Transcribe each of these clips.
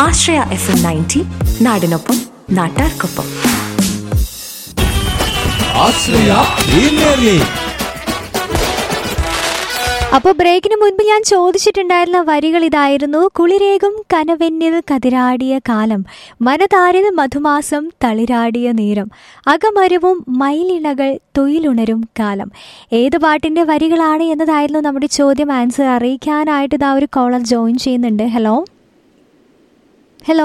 ആശ്രയ F M ninety നാടിനൊപ്പം നാട്ടാർക്കൊപ്പം ആശ്രയ premier league അപ്പോൾ ബ്രേക്കിന് മുൻപ് ഞാൻ ചോദിച്ചിട്ടുണ്ടായിരുന്ന വരികൾ ഇതായിരുന്നു കുളിരേകും കനവെന്നിൽ കതിരാടിയ കാലം മനതാരിൽ മധുമാസം തളിരാടിയ നേരം അകമരവും മയിലിണകൾ തൊയിലുണരും കാലം ഏത് പാട്ടിന്റെ വരികളാണ് എന്നതായിരുന്നു നമ്മുടെ ചോദ്യം ആൻസർ അറിയിക്കാനായിട്ട് ഇതാ ഒരു കോളർ ജോയിൻ ചെയ്യുന്നുണ്ട് ഹലോ ഹലോ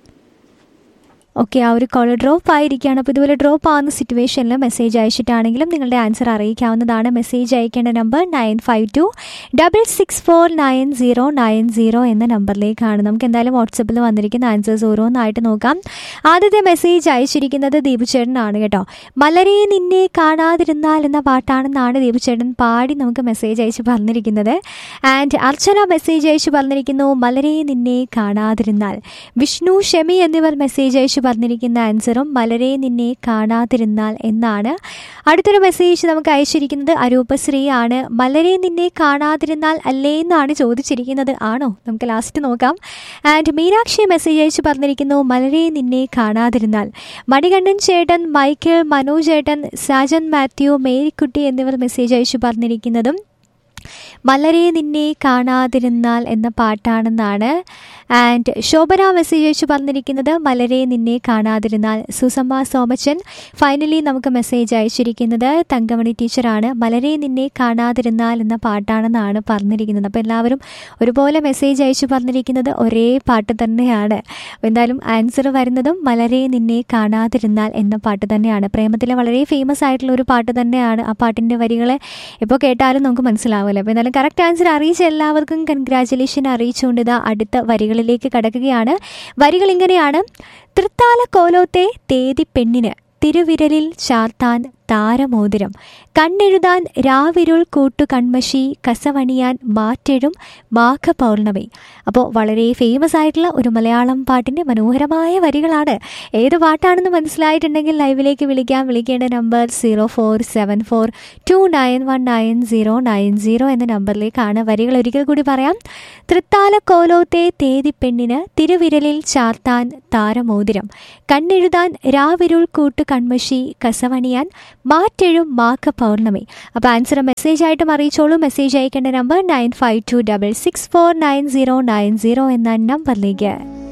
ഓക്കെ ആ ഒരു കോൾ ഡ്രോപ്പ് ആയിരിക്കുകയാണ് അപ്പോൾ ഇതുപോലെ ഡ്രോപ്പ് ആവുന്ന സിറ്റുവേഷനിൽ മെസ്സേജ് അയച്ചിട്ടാണെങ്കിലും നിങ്ങളുടെ ആൻസർ അറിയിക്കാവുന്നതാണ് മെസ്സേജ് അയക്കേണ്ട number nine five two double six four nine zero nine zero എന്ന നമ്പറിലേക്കാണ് നമുക്ക് എന്തായാലും വാട്സപ്പിൽ വന്നിരിക്കുന്ന ആൻസേഴ്സ് ഓരോന്നായിട്ട് നോക്കാം ആദ്യത്തെ മെസ്സേജ് അയച്ചിരിക്കുന്നത് ദീപുചേട്ടനാണ് കേട്ടോ മലരെ നിന്നെ കാണാതിരുന്നാൽ എന്ന പാട്ടാണെന്നാണ് ദീപുചേട്ടൻ പാടി നമുക്ക് മെസ്സേജ് അയച്ച് പറഞ്ഞിരിക്കുന്നത് ആൻഡ് അർച്ചന മെസ്സേജ് അയച്ച് പറഞ്ഞിരിക്കുന്നു മലരെ നിന്നെ കാണാതിരുന്നാൽ വിഷ്ണു ഷെമി എന്നിവർ മെസ്സേജ് അയച്ച് പറഞ്ഞിരിക്കുന്ന ആൻസറും മലരെ നിന്നെ കാണാതിരുന്നാൽ എന്നാണ് അടുത്തൊരു മെസ്സേജ് നമുക്ക് അയച്ചിരിക്കുന്നത് അരൂപശ്രീ ആണ് മലരെ നിന്നെ കാണാതിരുന്നാൽ അല്ലേ എന്നാണ് ചോദിച്ചിരിക്കുന്നത് ആണോ നമുക്ക് ലാസ്റ്റ് നോക്കാം ആൻഡ് മീനാക്ഷി മെസ്സേജ് അയച്ച് പറഞ്ഞിരിക്കുന്നു മലരെ നിന്നെ കാണാതിരുന്നാൽ മണികണ്ഠൻ ചേട്ടൻ മൈക്കിൾ മനോജ് ചേട്ടൻ സാജൻ മാത്യു മേരിക്കുട്ടി എന്നിവർ മെസ്സേജ് അയച്ച് പറഞ്ഞിരിക്കുന്നതും മലരെ നിന്നെ കാണാതിരുന്നാൽ എന്ന പാട്ടാണെന്നാണ് ആൻഡ് ശോഭന മെസ്സേജ് അയച്ചു പറഞ്ഞിരിക്കുന്നത് മലരെ നിന്നെ കാണാതിരുന്നാൽ സുസമ്മ സോമച്ചൻ ഫൈനലി നമുക്ക് മെസ്സേജ് അയച്ചിരിക്കുന്നത് തങ്കമണി ടീച്ചറാണ് മലരെ നിന്നെ കാണാതിരുന്നാൽ എന്ന പാട്ടാണെന്നാണ് പറഞ്ഞിരിക്കുന്നത് അപ്പോൾ എല്ലാവരും ഒരുപോലെ മെസ്സേജ് അയച്ചു പറഞ്ഞിരിക്കുന്നത് ഒരേ പാട്ട് തന്നെയാണ് എന്തായാലും ആൻസർ വരുന്നതും മലരെ നിന്നെ കാണാതിരുന്നാൽ എന്ന പാട്ട് തന്നെയാണ് പ്രേമത്തിലെ വളരെ ഫേമസ് ആയിട്ടുള്ള ഒരു പാട്ട് തന്നെയാണ് ആ പാട്ടിൻ്റെ വരികൾ ഇപ്പോൾ കേട്ടാലും നമുക്ക് മനസ്സിലാവില്ല അപ്പോൾ എന്തായാലും കറക്റ്റ് ആൻസർ അറിയിച്ച എല്ലാവർക്കും കൺഗ്രാറ്റുലേഷൻ അറിയിച്ചുകൊണ്ട് ഇതാ അടുത്ത വരികളിലേക്ക് കടക്കുകയാണ് വരികൾ ഇങ്ങനെയാണ് തൃത്താല കോലോത്തെ തേതി പെണ്ണിന് തിരുവിരലിൽ ചാർത്താൻ താരമോതിരം കണ്ണെഴുതാൻ രാവിരുൾ കൂട്ടു കൺമഷി കസവണിയാൻ മാറ്റെഴും മാഘ പൗർണമി അപ്പോൾ വളരെ ഫേമസ് ആയിട്ടുള്ള ഒരു മലയാളം പാട്ടിൻ്റെ മനോഹരമായ വരികളാണ് ഏത് പാട്ടാണെന്ന് മനസ്സിലായിട്ടുണ്ടെങ്കിൽ ലൈവിലേക്ക് വിളിക്കാൻ വിളിക്കേണ്ട number zero four seven four two nine one nine zero nine zero എന്ന നമ്പറിലേക്കാണ് വരികൾ ഒരിക്കൽ കൂടി പറയാം തൃത്താല കോലോത്തെ തേതി പെണ്ണിന് തിരുവിരലിൽ ചാർത്താൻ താരമോതിരം കണ്ണെഴുതാൻ രാവിരുൾ കൂട്ടു കൺമഷി കസവണിയാൻ മാറ്റെഴും മാക്ക പൗർണമി അപ്പോൾ ആൻസർ മെസ്സേജ് ആയിട്ടും അറിയിച്ചോളൂ മെസ്സേജ് അയക്കേണ്ട number nine five two double six four nine zero nine zero എന്ന നമ്പറിലേക്ക്